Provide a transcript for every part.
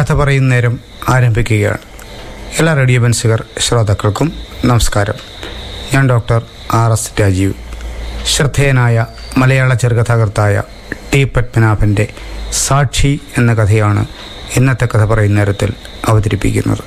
കഥ പറയുന്ന നേരം ആരംഭിക്കുകയാണ് എല്ലാ റേഡിയോ ബൻസുകർ ശ്രോതാക്കൾക്കും നമസ്കാരം ഞാൻ ഡോക്ടർ ആർ എസ് രാജീവ് ശ്രദ്ധേയനായ മലയാള ചെറുകഥാകൃത്തായ ടി പത്മനാഭൻ്റെ സാക്ഷി എന്ന കഥയാണ് ഇന്നത്തെ കഥ പറയുന്ന നേരത്തിൽ അവതരിപ്പിക്കുന്നത്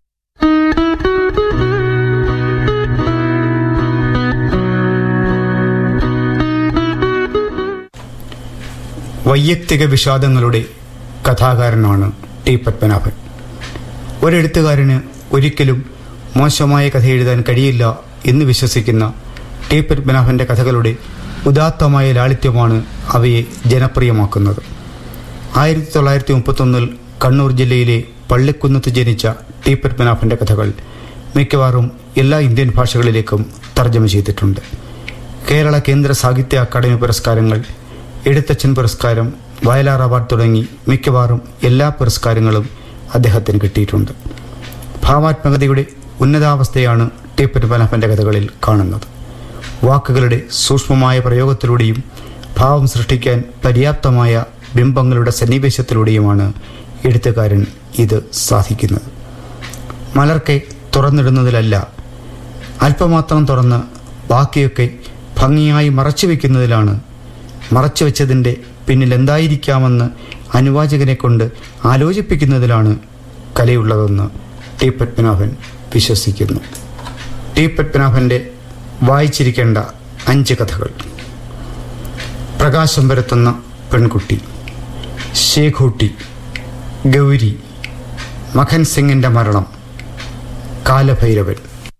വൈയക്തിക വിഷാദങ്ങളുടെ കഥാകാരനാണ് ടി പത്മനാഭൻ ഒരെഴുത്തുകാരന് ഒരിക്കലും മോശമായ കഥ എഴുതാൻ കഴിയില്ല എന്ന് വിശ്വസിക്കുന്ന ടി പത്മനാഭൻ്റെ കഥകളുടെ ഉദാത്തമായ ലാളിത്യമാണ് അവയെ ജനപ്രിയമാക്കുന്നത് ആയിരത്തി തൊള്ളായിരത്തി മുപ്പത്തൊന്നിൽ കണ്ണൂർ ജില്ലയിലെ പള്ളിക്കുന്നത്ത് ജനിച്ച ടി പത്മനാഭൻ്റെ കഥകൾ മിക്കവാറും എല്ലാ ഇന്ത്യൻ ഭാഷകളിലേക്കും തർജ്ജമ ചെയ്തിട്ടുണ്ട് കേരള കേന്ദ്ര സാഹിത്യ അക്കാദമി പുരസ്കാരങ്ങൾ എഴുത്തച്ഛൻ പുരസ്കാരം വയലാർ അവാർഡ് തുടങ്ങി മിക്കവാറും എല്ലാ പുരസ്കാരങ്ങളും അദ്ദേഹത്തിന് കിട്ടിയിട്ടുണ്ട് ഭാവാത്മകതയുടെ ഉന്നതാവസ്ഥയാണ് ടി പത്മനാഭൻ്റെ കഥകളിൽ കാണുന്നത് വാക്കുകളുടെ സൂക്ഷ്മമായ പ്രയോഗത്തിലൂടെയും ഭാവം സൃഷ്ടിക്കാൻ പര്യാപ്തമായ ബിംബങ്ങളുടെ സന്നിവേശത്തിലൂടെയുമാണ് എഴുത്തുകാരൻ ഇത് സാധിക്കുന്നത് മലർക്കെ തുറന്നിടുന്നതിലല്ല അല്പമാത്രം തുറന്ന് ബാക്കിയൊക്കെ ഭംഗിയായി മറച്ചു വയ്ക്കുന്നതിലാണ് മറച്ചു വെച്ചതിൻ്റെ പിന്നിൽ എന്തായിരിക്കാമെന്ന് അനുവാചകനെ കൊണ്ട് ആലോചിപ്പിക്കുന്നതിലാണ് കലയുള്ളതെന്ന് ടി പത്മനാഭൻ വിശ്വസിക്കുന്നു ടി പത്മനാഭൻ്റെ വായിച്ചിരിക്കേണ്ട അഞ്ച് കഥകൾ പ്രകാശം പരത്തുന്ന പെൺകുട്ടി ശേഖൂട്ടി ഗൗരി മഖൻ സിംഗിൻ്റെ മരണം കാലഭൈരവൻ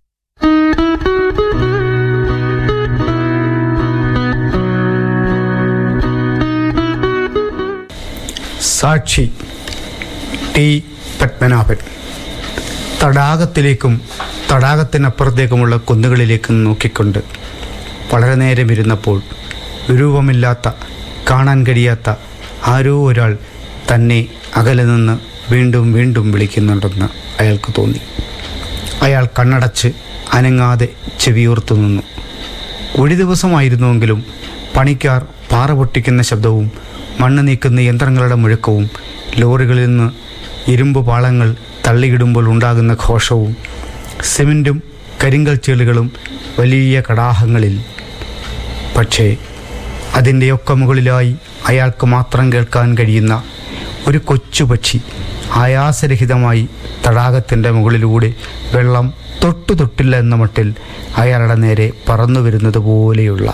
സാക്ഷി ടി പത്മനാഭൻ തടാകത്തിലേക്കും തടാകത്തിനപ്പുറത്തേക്കുമുള്ള കുന്നുകളിലേക്കും നോക്കിക്കൊണ്ട് വളരെ നേരം ഇരുന്നപ്പോൾ രൂപമില്ലാത്ത കാണാൻ കഴിയാത്ത ആരോ ഒരാൾ തന്നെ അകലെ നിന്ന് വീണ്ടും വീണ്ടും വിളിക്കുന്നുണ്ടെന്ന് അയാൾക്ക് തോന്നി അയാൾ കണ്ണടച്ച് അനങ്ങാതെ ചെവിയോർത്തു നിന്നു ഒരു ദിവസമായിരുന്നുവെങ്കിലും പണിക്കാർ പാറ പൊട്ടിക്കുന്ന ശബ്ദവും മണ്ണ് നീക്കുന്ന യന്ത്രങ്ങളുടെ മുഴക്കവും ലോറികളിൽ നിന്ന് ഇരുമ്പ് പാളങ്ങൾ തള്ളിയിടുമ്പോൾ ഉണ്ടാകുന്ന ഘോഷവും സിമൻറ്റും കരിങ്കൽ ചേളുകളും വലിയ കടാഹങ്ങളിൽ പക്ഷേ അതിൻ്റെയൊക്കെ മുകളിലായി അയാൾക്ക് മാത്രം കേൾക്കാൻ കഴിയുന്ന ഒരു കൊച്ചു പക്ഷി ആയാസരഹിതമായി തടാകത്തിൻ്റെ മുകളിലൂടെ വെള്ളം തൊട്ടു തൊട്ടില്ല എന്ന മട്ടിൽ അയാളുടെ നേരെ പറന്നു വരുന്നത് പോലെയുള്ള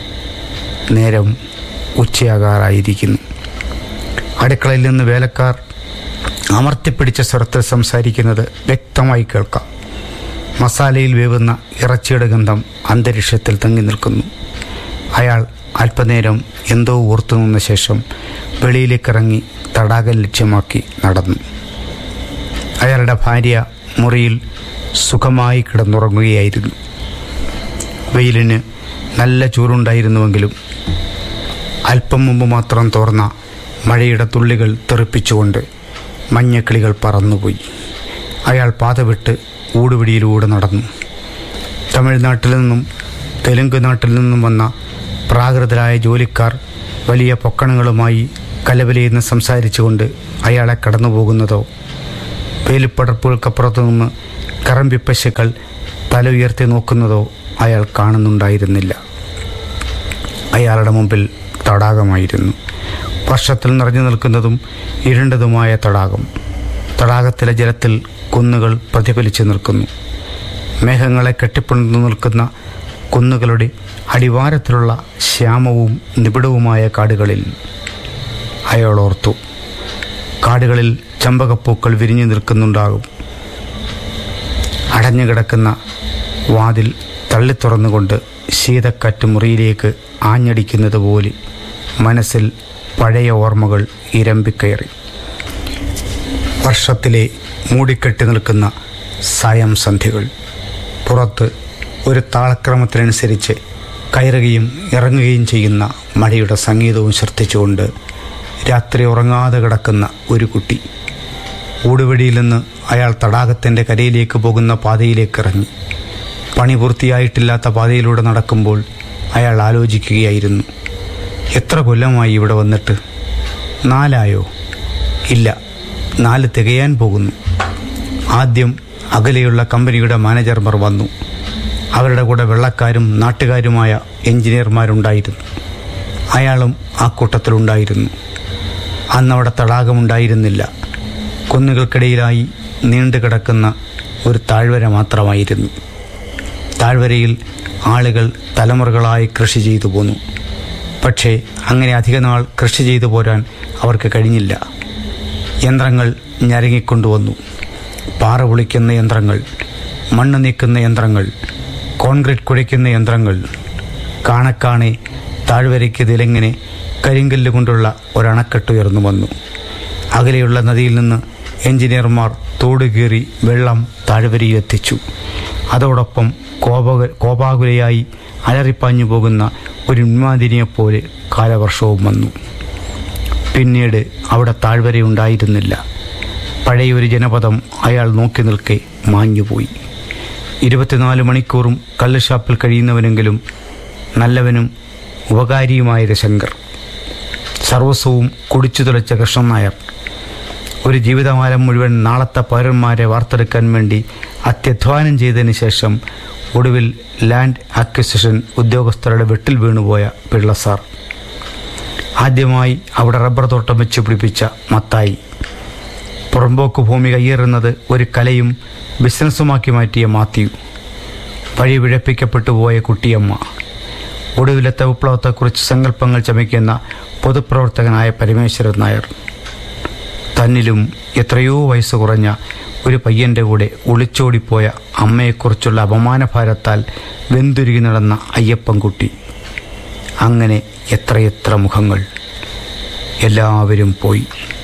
നേരം ഉച്ചയാകാറായിരിക്കുന്നു അടുക്കളയിൽ നിന്ന് വേലക്കാർ അമർത്തിപ്പിടിച്ച സ്വരത്തിൽ സംസാരിക്കുന്നത് വ്യക്തമായി കേൾക്കാം മസാലയിൽ വേവുന്ന ഇറച്ചിയുടെ ഗന്ധം അന്തരീക്ഷത്തിൽ തങ്ങി നിൽക്കുന്നു അയാൾ അല്പനേരം എന്തോ ഓർത്തു നിന്ന ശേഷം വെളിയിലേക്കിറങ്ങി തടാകം ലക്ഷ്യമാക്കി നടന്നു അയാളുടെ ഭാര്യ മുറിയിൽ സുഖമായി കിടന്നുറങ്ങുകയായിരുന്നു വെയിലിന് നല്ല ചൂടുണ്ടായിരുന്നുവെങ്കിലും അല്പം മുമ്പ് മാത്രം തോർന്ന മഴയുടെ തുള്ളികൾ തെറിപ്പിച്ചുകൊണ്ട് മഞ്ഞക്കിളികൾ പറന്നുപോയി അയാൾ പാത വിട്ട് ഊടുപിടിയിലൂടെ നടന്നു തമിഴ്നാട്ടിൽ നിന്നും തെലുങ്ക് നാട്ടിൽ നിന്നും വന്ന പ്രാകൃതരായ ജോലിക്കാർ വലിയ പൊക്കണങ്ങളുമായി കലവലയെന്ന് സംസാരിച്ചുകൊണ്ട് അയാളെ കടന്നു പോകുന്നതോ വേലിപ്പടർപ്പുകൾക്കപ്പുറത്തു നിന്ന് കറമ്പിപ്പശുക്കൾ തല ഉയർത്തി നോക്കുന്നതോ അയാൾ കാണുന്നുണ്ടായിരുന്നില്ല അയാളുടെ മുമ്പിൽ തടാകമായിരുന്നു വർഷത്തിൽ നിറഞ്ഞു നിൽക്കുന്നതും ഇരുണ്ടതുമായ തടാകം തടാകത്തിലെ ജലത്തിൽ കുന്നുകൾ പ്രതിഫലിച്ചു നിൽക്കുന്നു മേഘങ്ങളെ കെട്ടിപ്പുണർന്നു നിൽക്കുന്ന കുന്നുകളുടെ അടിവാരത്തിലുള്ള ശ്യാമവും നിബിഡവുമായ കാടുകളിൽ അയാൾ ഓർത്തു കാടുകളിൽ ചമ്പകപ്പൂക്കൾ വിരിഞ്ഞു നിൽക്കുന്നുണ്ടാകും അടഞ്ഞുകിടക്കുന്ന വാതിൽ തള്ളിത്തുറന്നുകൊണ്ട് ശീതക്കാറ്റ് മുറിയിലേക്ക് ആഞ്ഞടിക്കുന്നത് പോലെ മനസ്സിൽ പഴയ ഓർമ്മകൾ ഇരമ്പിക്കയറി വർഷത്തിലെ മൂടിക്കെട്ടി നിൽക്കുന്ന സായം സന്ധ്യകൾ പുറത്ത് ഒരു താളക്രമത്തിനനുസരിച്ച് കയറുകയും ഇറങ്ങുകയും ചെയ്യുന്ന മഴയുടെ സംഗീതവും ശ്രദ്ധിച്ചുകൊണ്ട് രാത്രി ഉറങ്ങാതെ കിടക്കുന്ന ഒരു കുട്ടി ഊടുവഴിയിൽ നിന്ന് അയാൾ തടാകത്തിൻ്റെ കരയിലേക്ക് പോകുന്ന പാതയിലേക്ക് ഇറങ്ങി പണി പൂർത്തിയായിട്ടില്ലാത്ത പാതയിലൂടെ നടക്കുമ്പോൾ അയാൾ ആലോചിക്കുകയായിരുന്നു എത്ര കൊല്ലമായി ഇവിടെ വന്നിട്ട് നാലായോ ഇല്ല നാല് തികയാൻ പോകുന്നു ആദ്യം അകലെയുള്ള കമ്പനിയുടെ മാനേജർമാർ വന്നു അവരുടെ കൂടെ വെള്ളക്കാരും നാട്ടുകാരുമായ എഞ്ചിനീയർമാരുണ്ടായിരുന്നു അയാളും ആ കൂട്ടത്തിലുണ്ടായിരുന്നു അന്നവിടെ തടാകമുണ്ടായിരുന്നില്ല കുന്നുകൾക്കിടയിലായി നീണ്ടുകിടക്കുന്ന ഒരു താഴ്വര മാത്രമായിരുന്നു താഴ്വരയിൽ ആളുകൾ തലമുറകളായി കൃഷി ചെയ്തു പോന്നു പക്ഷേ അങ്ങനെ അധിക നാൾ കൃഷി ചെയ്തു പോരാൻ അവർക്ക് കഴിഞ്ഞില്ല യന്ത്രങ്ങൾ ഞരങ്ങിക്കൊണ്ടുവന്നു പാറ പൊളിക്കുന്ന യന്ത്രങ്ങൾ മണ്ണ് നീക്കുന്ന യന്ത്രങ്ങൾ കോൺക്രീറ്റ് കുഴയ്ക്കുന്ന യന്ത്രങ്ങൾ കാണക്കാണെ താഴ്വരയ്ക്ക് തിലങ്ങനെ കരിങ്കല്ല് കൊണ്ടുള്ള ഒരണക്കെട്ട് ഉയർന്നു വന്നു അകലെയുള്ള നദിയിൽ നിന്ന് എഞ്ചിനീയർമാർ തോട് കീറി വെള്ളം താഴ്വരയിലെത്തിച്ചു അതോടൊപ്പം കോപ കോപാകുലയായി അലറിപ്പാഞ്ഞു പോകുന്ന ഒരു ഉന്മാതിനിയെപ്പോലെ കാലവർഷവും വന്നു പിന്നീട് അവിടെ താഴ്വരയുണ്ടായിരുന്നില്ല പഴയൊരു ജനപദം അയാൾ നോക്കി നിൽക്കെ മാഞ്ഞുപോയി ഇരുപത്തിനാല് മണിക്കൂറും കള്ളുഷാപ്പിൽ കഴിയുന്നവനെങ്കിലും നല്ലവനും ഉപകാരിയുമായ ശങ്കർ സർവസ്വവും കുടിച്ചു തുളച്ച കൃഷ്ണൻ നായർ ഒരു ജീവിതകാലം മുഴുവൻ നാളത്തെ പൗരന്മാരെ വാർത്തെടുക്കാൻ വേണ്ടി അത്യധ്വാനം ചെയ്തതിന് ശേഷം ഒടുവിൽ ലാൻഡ് അക്വിസിഷൻ ഉദ്യോഗസ്ഥരുടെ വെട്ടിൽ വീണുപോയ പിള്ള സാർ ആദ്യമായി അവിടെ റബ്ബർ തോട്ടം വെച്ച് പിടിപ്പിച്ച മത്തായി പുറമ്പോക്ക് ഭൂമി കയ്യേറുന്നത് ഒരു കലയും ബിസിനസ്സുമാക്കി മാറ്റിയ മാത്യു വഴി പിഴപ്പിക്കപ്പെട്ടു പോയ കുട്ടിയമ്മ ഒടുവിലത്തെ വിപ്ലവത്തെക്കുറിച്ച് സങ്കല്പങ്ങൾ ചമയ്ക്കുന്ന പൊതുപ്രവർത്തകനായ പരമേശ്വരൻ നായർ തന്നിലും എത്രയോ വയസ്സ് കുറഞ്ഞ ഒരു പയ്യൻ്റെ കൂടെ ഒളിച്ചോടിപ്പോയ അമ്മയെക്കുറിച്ചുള്ള അപമാനഭാരത്താൽ വെന്തുരുകി നടന്ന അയ്യപ്പൻകുട്ടി അങ്ങനെ എത്രയെത്ര മുഖങ്ങൾ എല്ലാവരും പോയി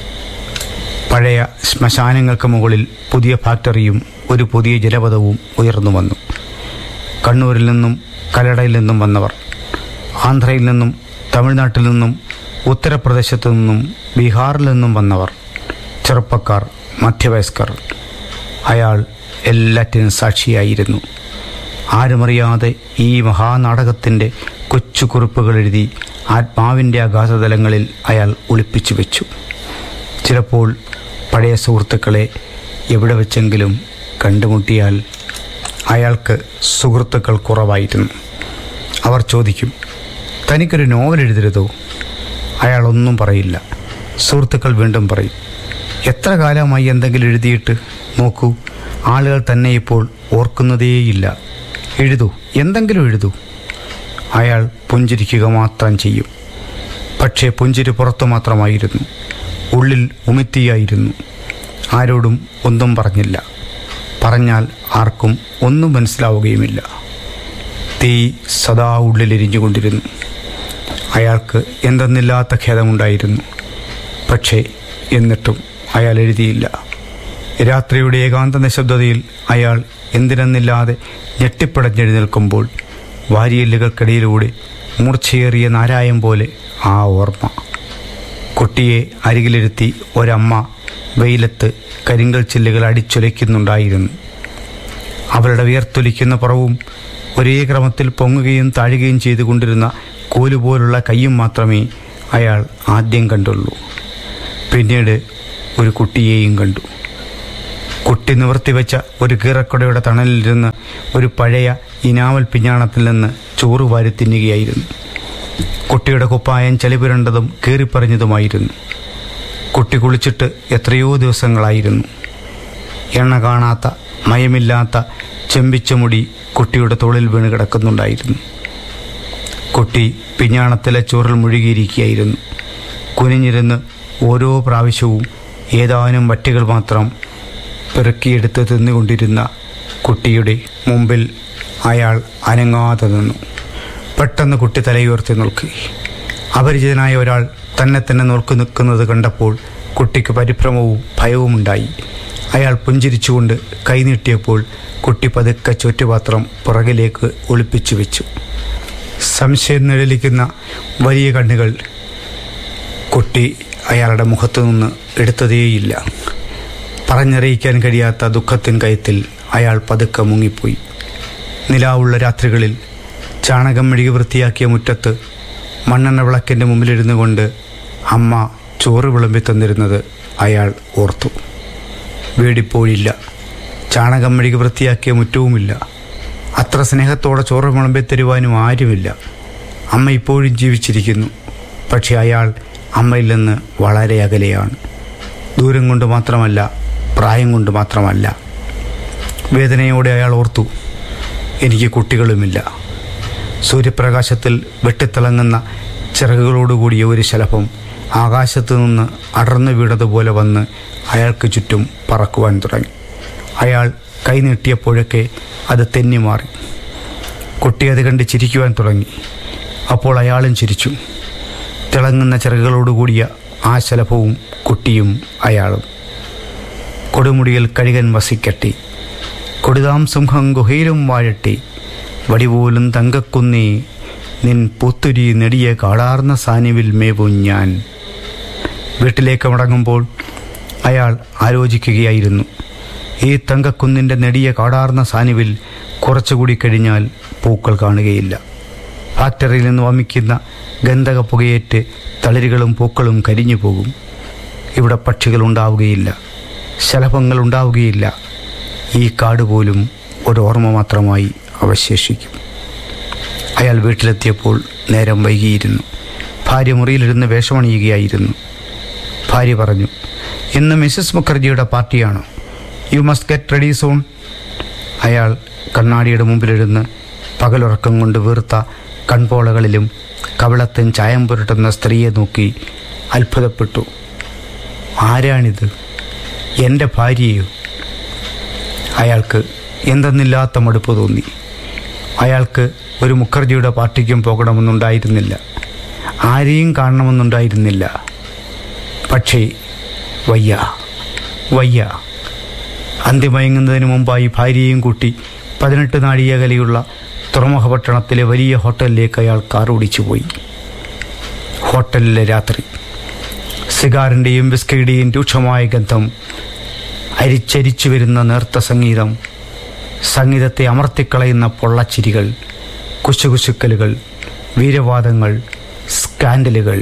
പഴയ ശ്മശാനങ്ങൾക്ക് മുകളിൽ പുതിയ ഫാക്ടറിയും ഒരു പുതിയ ജലപഥവും ഉയർന്നു വന്നു കണ്ണൂരിൽ നിന്നും കല്ലടയിൽ നിന്നും വന്നവർ ആന്ധ്രയിൽ നിന്നും തമിഴ്നാട്ടിൽ നിന്നും ഉത്തർപ്രദേശത്തു നിന്നും ബീഹാറിൽ നിന്നും വന്നവർ ചെറുപ്പക്കാർ മധ്യവയസ്കർ അയാൾ എല്ലാറ്റിനും സാക്ഷിയായിരുന്നു ആരുമറിയാതെ ഈ മഹാനാടകത്തിൻ്റെ കൊച്ചു കുറിപ്പുകൾ എഴുതി ആത്മാവിൻ്റെ ആകാശതലങ്ങളിൽ അയാൾ ഒളിപ്പിച്ചു വെച്ചു ചിലപ്പോൾ പഴയ സുഹൃത്തുക്കളെ എവിടെ വെച്ചെങ്കിലും കണ്ടുമുട്ടിയാൽ അയാൾക്ക് സുഹൃത്തുക്കൾ കുറവായിരുന്നു അവർ ചോദിക്കും തനിക്കൊരു നോവൽ എഴുതരുതോ അയാളൊന്നും പറയില്ല സുഹൃത്തുക്കൾ വീണ്ടും പറയും എത്ര കാലമായി എന്തെങ്കിലും എഴുതിയിട്ട് നോക്കൂ ആളുകൾ തന്നെ ഇപ്പോൾ ഓർക്കുന്നതേയില്ല എഴുതൂ എന്തെങ്കിലും എഴുതൂ അയാൾ പുഞ്ചിരിക്കുക മാത്രം ചെയ്യും പക്ഷേ പുഞ്ചിരി പുറത്തു മാത്രമായിരുന്നു ഉള്ളിൽ ഉമിത്തിയായിരുന്നു ആരോടും ഒന്നും പറഞ്ഞില്ല പറഞ്ഞാൽ ആർക്കും ഒന്നും മനസ്സിലാവുകയുമില്ല തീ സദാ ഉള്ളിലെരിഞ്ഞുകൊണ്ടിരുന്നു അയാൾക്ക് എന്തെന്നില്ലാത്ത ഖേദമുണ്ടായിരുന്നു പക്ഷേ എന്നിട്ടും അയാൾ എഴുതിയില്ല രാത്രിയുടെ ഏകാന്ത നിശബ്ദതയിൽ അയാൾ എന്തിനെന്നില്ലാതെ ഞെട്ടിപ്പടഞ്ഞെഴുന്നേൽക്കുമ്പോൾ വാരിയല്ലുകൾക്കിടയിലൂടെ മൂർച്ചയേറിയ നാരായം പോലെ ആ ഓർമ്മ കുട്ടിയെ അരികിലിരുത്തി ഒരമ്മ വെയിലത്ത് കരിങ്കൽ ചില്ലുകൾ അടിച്ചുലയ്ക്കുന്നുണ്ടായിരുന്നു അവരുടെ വിയർത്തൊലിക്കുന്ന പുറവും ഒരേ ക്രമത്തിൽ പൊങ്ങുകയും താഴുകയും ചെയ്തുകൊണ്ടിരുന്ന കോലുപോലുള്ള കയ്യും മാത്രമേ അയാൾ ആദ്യം കണ്ടുള്ളൂ പിന്നീട് ഒരു കുട്ടിയെയും കണ്ടു കുട്ടി നിവർത്തിവെച്ച ഒരു കീറക്കുടയുടെ തണലിലിരുന്ന് ഒരു പഴയ ഇനാവൽ പിഞ്ഞാണത്തിൽ നിന്ന് ചോറ് വാരി തിന്നുകയായിരുന്നു കുട്ടിയുടെ കുപ്പായം ചളിപുരണ്ടതും കീറിപ്പറഞ്ഞതുമായിരുന്നു കുട്ടി കുളിച്ചിട്ട് എത്രയോ ദിവസങ്ങളായിരുന്നു എണ്ണ കാണാത്ത മയമില്ലാത്ത ചെമ്പിച്ച മുടി കുട്ടിയുടെ തോളിൽ വീണ് കിടക്കുന്നുണ്ടായിരുന്നു കുട്ടി പിഞ്ഞാണത്തിലെ ചോറിൽ മുഴുകിയിരിക്കുകയായിരുന്നു കുനിഞ്ഞിരുന്ന് ഓരോ പ്രാവശ്യവും ഏതാനും വറ്റുകൾ മാത്രം പെറുക്കിയെടുത്ത് തിന്നുകൊണ്ടിരുന്ന കുട്ടിയുടെ മുമ്പിൽ അയാൾ അനങ്ങാതെ നിന്നു പെട്ടെന്ന് കുട്ടി തലയുയർത്തി നോക്കി അപരിചിതനായ ഒരാൾ തന്നെ തന്നെ നോക്കി നിൽക്കുന്നത് കണ്ടപ്പോൾ കുട്ടിക്ക് പരിഭ്രമവും ഭയവും ഉണ്ടായി അയാൾ പുഞ്ചിരിച്ചുകൊണ്ട് കൈനീട്ടിയപ്പോൾ കുട്ടി പതുക്കെ ചുറ്റുപാത്രം പുറകിലേക്ക് ഒളിപ്പിച്ചു വെച്ചു സംശയം നിഴലിക്കുന്ന വലിയ കണ്ണുകൾ കുട്ടി അയാളുടെ മുഖത്തു നിന്ന് എടുത്തതേയില്ല പറഞ്ഞറിയിക്കാൻ കഴിയാത്ത ദുഃഖത്തിൻ കയത്തിൽ അയാൾ പതുക്കെ മുങ്ങിപ്പോയി നിലാവുള്ള രാത്രികളിൽ ചാണകം മെഴുകി വൃത്തിയാക്കിയ മുറ്റത്ത് മണ്ണെണ്ണ വിളക്കിൻ്റെ മുമ്പിലിരുന്നു കൊണ്ട് അമ്മ ചോറ് വിളമ്പി തന്നിരുന്നത് അയാൾ ഓർത്തു വീടിപ്പോഴില്ല ചാണകം മെഴുകി വൃത്തിയാക്കിയ മുറ്റവുമില്ല അത്ര സ്നേഹത്തോടെ ചോറ് വിളമ്പി തരുവാനും ആരുമില്ല അമ്മ ഇപ്പോഴും ജീവിച്ചിരിക്കുന്നു പക്ഷെ അയാൾ അമ്മയിൽ നിന്ന് വളരെ അകലെയാണ് ദൂരം കൊണ്ട് മാത്രമല്ല പ്രായം കൊണ്ട് മാത്രമല്ല വേദനയോടെ അയാൾ ഓർത്തു എനിക്ക് കുട്ടികളുമില്ല സൂര്യപ്രകാശത്തിൽ വെട്ടിത്തിളങ്ങുന്ന ചിറകുകളോടുകൂടിയ ഒരു ശലഭം ആകാശത്തു നിന്ന് അടർന്നു വീണതുപോലെ വന്ന് അയാൾക്ക് ചുറ്റും പറക്കുവാൻ തുടങ്ങി അയാൾ കൈ നീട്ടിയപ്പോഴൊക്കെ അത് തെന്നി മാറി കുട്ടി അത് കണ്ട് ചിരിക്കുവാൻ തുടങ്ങി അപ്പോൾ അയാളും ചിരിച്ചു തിളങ്ങുന്ന ചിറകുകളോടുകൂടിയ ആ ശലഭവും കുട്ടിയും അയാളും കൊടുമുടിയിൽ കഴുകൻ വസിക്കട്ടെ കൊടുതാം സിംഹം ഗുഹയിലും വാഴട്ടെ വടിപോലും തങ്കക്കുന്നേ നിൻ പുത്തുരി നെടിയ കാടാർന്ന സാനിവിൽ മേവും ഞാൻ വീട്ടിലേക്ക് മടങ്ങുമ്പോൾ അയാൾ ആലോചിക്കുകയായിരുന്നു ഈ തങ്കക്കുന്നിൻ്റെ നെടിയ കാടാർന്ന സാനിവിൽ കുറച്ചുകൂടി കഴിഞ്ഞാൽ പൂക്കൾ കാണുകയില്ല ഫാക്ടറിയിൽ നിന്ന് വമിക്കുന്ന ഗന്ധക പുകയേറ്റ് തളിരുകളും പൂക്കളും കരിഞ്ഞു പോകും ഇവിടെ പക്ഷികൾ ഉണ്ടാവുകയില്ല ശലഭങ്ങൾ ഉണ്ടാവുകയില്ല ഈ കാട് പോലും ഒരു ഓർമ്മ മാത്രമായി അവശേഷിക്കും അയാൾ വീട്ടിലെത്തിയപ്പോൾ നേരം വൈകിയിരുന്നു ഭാര്യ മുറിയിലിരുന്ന് വേഷമണിയുകയായിരുന്നു ഭാര്യ പറഞ്ഞു ഇന്ന് മിസ്സസ് മുഖർജിയുടെ പാർട്ടിയാണ് you must get ready soon അയാൾ കണ്ണാടിയുടെ മുമ്പിലിരുന്ന് പകലുറക്കം കൊണ്ട് വീർത്ത കൺപോളകളിലും കവിളത്തും ചായം പുരട്ടുന്ന സ്ത്രീയെ നോക്കി അത്ഭുതപ്പെട്ടു ആരാണിത് എൻ്റെ ഭാര്യയോ അയാൾക്ക് എന്തെന്നില്ലാത്ത മടുപ്പ് തോന്നി അയാൾക്ക് ഒരു മുഖർജിയുടെ പാർട്ടിക്കും പോകണമെന്നുണ്ടായിരുന്നില്ല ആരെയും കാണണമെന്നുണ്ടായിരുന്നില്ല പക്ഷേ വയ്യ വയ്യ അന്തിമയങ്ങുന്നതിന് മുമ്പായി ഭാര്യയെയും കൂട്ടി പതിനെട്ട് നാഴികകലയുള്ള തുറമുഖ പട്ടണത്തിലെ വലിയ ഹോട്ടലിലേക്ക് അയാൾ കാർ ഓടിച്ചു പോയി ഹോട്ടലിലെ രാത്രി സിഗാറിൻ്റെയും ബിസ്കയുടെയും രൂക്ഷമായ ഗന്ധം അരിച്ചരിച്ചു വരുന്ന നേർത്ത സംഗീതം സംഗീതത്തെ അമർത്തിക്കളയുന്ന പൊള്ളച്ചിരികൾ കുശുകുശുക്കലുകൾ വീരവാദങ്ങൾ സ്കാൻഡലുകൾ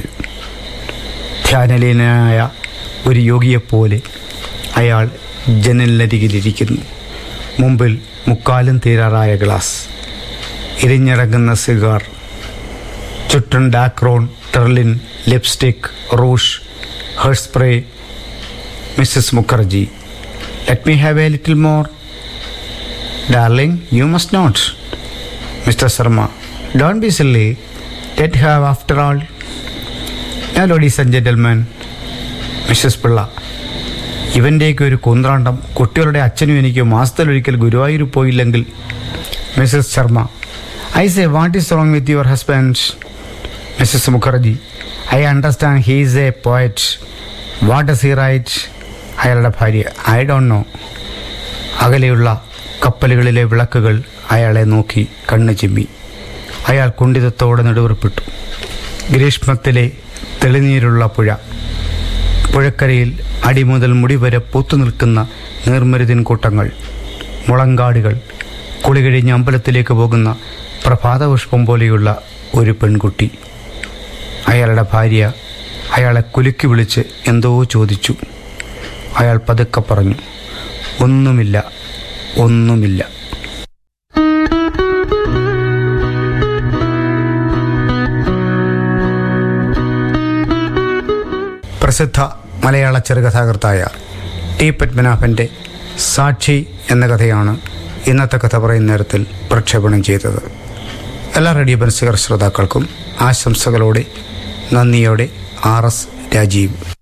ധ്യാനലീനനായ ഒരു യോഗിയെപ്പോലെ അയാൾ ജനലിനരികിലിരിക്കുന്നു മുമ്പിൽ മുക്കാലും തീരാറായ ഗ്ലാസ് ഇരിഞ്ഞടങ്ങുന്ന സിഗാർ ചുറ്റും dacron terylene lipstick rouge hair spray Mrs Mukherjee let me have a little more darling you must not mister Sharma don't be silly let have after all ഞാൻ ladies and gentleman Mrs Pillai ഇവൻ്റെയൊക്കെ ഒരു കുന്ത്രാണ്ടം കുട്ടികളുടെ അച്ഛനും എനിക്ക് മാസത്തിലൊരിക്കൽ ഗുരുവായൂർ പോയില്ലെങ്കിൽ Mrs Sharma I say what is wrong with your husband Mrs Mukherjee I understand he is a poet what does he write അയാളുടെ ഭാര്യ ഐ ഡോണ്ട് നോ അകലെയുള്ള കപ്പലുകളിലെ വിളക്കുകൾ അയാളെ നോക്കി കണ്ണു ചിമ്മി അയാൾ കുണ്ഠിതത്തോടെ നെടുവർപ്പെട്ടു ഗ്രീഷ്മത്തിലെ തെളിനീരുള്ള പുഴ പുഴക്കരയിൽ അടി മുതൽ മുടി വരെ പൂത്തു നിൽക്കുന്ന നീർമരുതിൻ കൂട്ടങ്ങൾ മുളങ്കാടുകൾ കുളി കഴിഞ്ഞ് അമ്പലത്തിലേക്ക് പോകുന്ന പ്രഭാതപുഷ്പം പോലെയുള്ള ഒരു പെൺകുട്ടി അയാളുടെ ഭാര്യ അയാളെ കുലുക്കി വിളിച്ച് എന്തോ ചോദിച്ചു അയാൾ പതുക്കെ പറഞ്ഞു ഒന്നുമില്ല ഒന്നുമില്ല പ്രസിദ്ധ മലയാള ചെറുകഥാകൃത്തായ ടി പത്മനാഭൻ്റെ സാക്ഷി എന്ന കഥയാണ് ഇന്നത്തെ കഥ പറയുന്ന നേരത്തിൽ പ്രക്ഷേപണം ചെയ്തത് എല്ലാ റേഡിയോ ബൻസുകർ ശ്രോതാക്കൾക്കും ആശംസകളോടെ നന്ദിയോടെ ആർ എസ് രാജീവ്